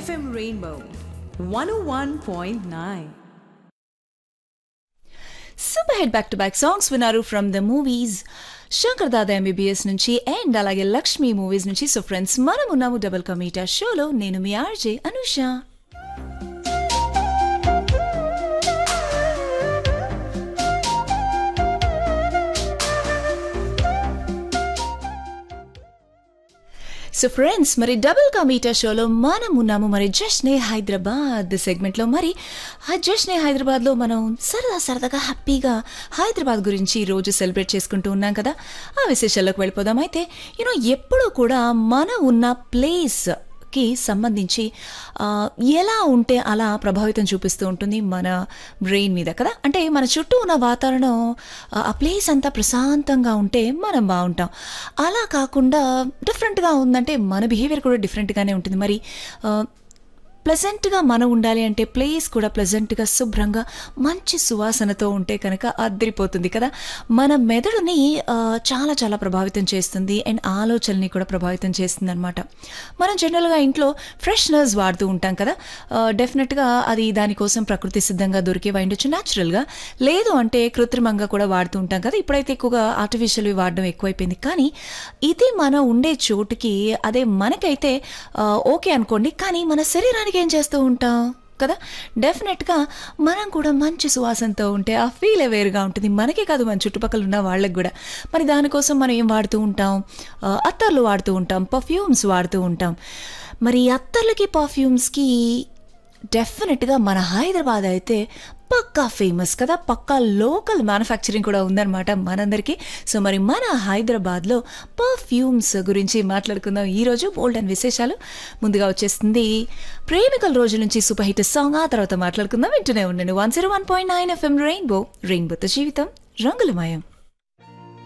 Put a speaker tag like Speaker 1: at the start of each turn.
Speaker 1: FM Rainbow 101.9.
Speaker 2: Super hit back to back songs విన్నారు from the movies Shankar Dada MBBS నుంచి and అలాగే Lakshmi movies నుంచి so friends మనం ఉన్నాము డబుల్ కమీటా షోలో నేను మీ ఆర్జే అనుష సో ఫ్రెండ్స్ మరి డబుల్ కమీటా షోలో మనం ఉన్నాము మరి జష్నే హైదరాబాద్ సెగ్మెంట్లో మరి ఆ జష్నే హైదరాబాద్లో మనం సరదా సరదాగా హ్యాపీగా హైదరాబాద్ గురించి ఈ రోజు సెలబ్రేట్ చేసుకుంటూ ఉన్నాం కదా ఆ విశేషాల్లోకి వెళ్ళిపోదాం అయితే యూనో ఎప్పుడూ కూడా మన ఉన్న ప్లేస్ కి సంబంధించి ఆ, ఎలా ఉంటే అలా ప్రభావితం చూపిస్తూ ఉంటుంది మన బ్రెయిన్ మీద కదా అంటే మన చుట్టూ ఉన్న వాతావరణం ఆ, ఆ ప్లేస్ అంతా ప్రశాంతంగా ఉంటే మనం బాగుంటాం అలా కాకుండా డిఫరెంట్గా ఉందంటే మన బిహేవియర్ కూడా డిఫరెంట్గానే ఉంటుంది మరి ఆ, ప్లెజెంట్గా మనం ఉండాలి అంటే ప్లేస్ కూడా ప్లెజెంట్గా శుభ్రంగా మంచి సువాసనతో ఉంటే కనుక అద్దరిపోతుంది కదా మన మెదడుని ఆ, చాలా చాలా ప్రభావితం చేస్తుంది అండ్ ఆలోచనని కూడా ప్రభావితం చేస్తుంది అనమాట మనం జనరల్గా ఇంట్లో ఫ్రెష్నర్స్ వాడుతూ ఉంటాం కదా డెఫినెట్గా అది దానికోసం ప్రకృతి సిద్ధంగా దొరికేవి ఉండొచ్చు న్యాచురల్గా లేదు అంటే కృత్రిమంగా కూడా వాడుతూ ఉంటాం కదా ఇప్పుడైతే ఎక్కువగా ఆర్టిఫిషియల్వి వాడడం ఎక్కువైపోయింది కానీ ఇది మనం ఉండే చోటుకి అదే మనకైతే ఆ, ఓకే అనుకోండి కానీ మన శరీరానికి ఏం చేస్తూ ఉంటాం కదా డెఫినెట్గా మనం కూడా మంచి సువాసనతో ఉంటే ఆ ఫీల్ వేరుగా ఉంటుంది మనకే కాదు మన చుట్టుపక్కల ఉన్న వాళ్ళకి కూడా మరి దానికోసం మనం ఏం వాడుతూ ఉంటాం ఆ, అత్తర్లు వాడుతూ ఉంటాం పర్ఫ్యూమ్స్ వాడుతూ ఉంటాం మరి ఈ అత్తర్లకి పర్ఫ్యూమ్స్కి డెఫినెట్గా మన హైదరాబాద్ అయితే పక్కా ఫేమస్ కదా పక్కా లోకల్ మ్యానుఫ్యాక్చరింగ్ కూడా ఉందన్నమాట మనందరికీ సో మరి మన హైదరాబాద్లో పర్ఫ్యూమ్స్ గురించి మాట్లాడుకుందాం ఈరోజు బోల్డ్ అండ్ విశేషాలు ముందుగా వచ్చేస్తుంది ప్రేమికల రోజు నుంచి సూపర్ హిట్ సాంగ్ ఆ తర్వాత మాట్లాడుకుందాం వింటూనే ఉండండి one zero one point nine FM rainbow రెయిన్బోతో జీవితం రంగులమయం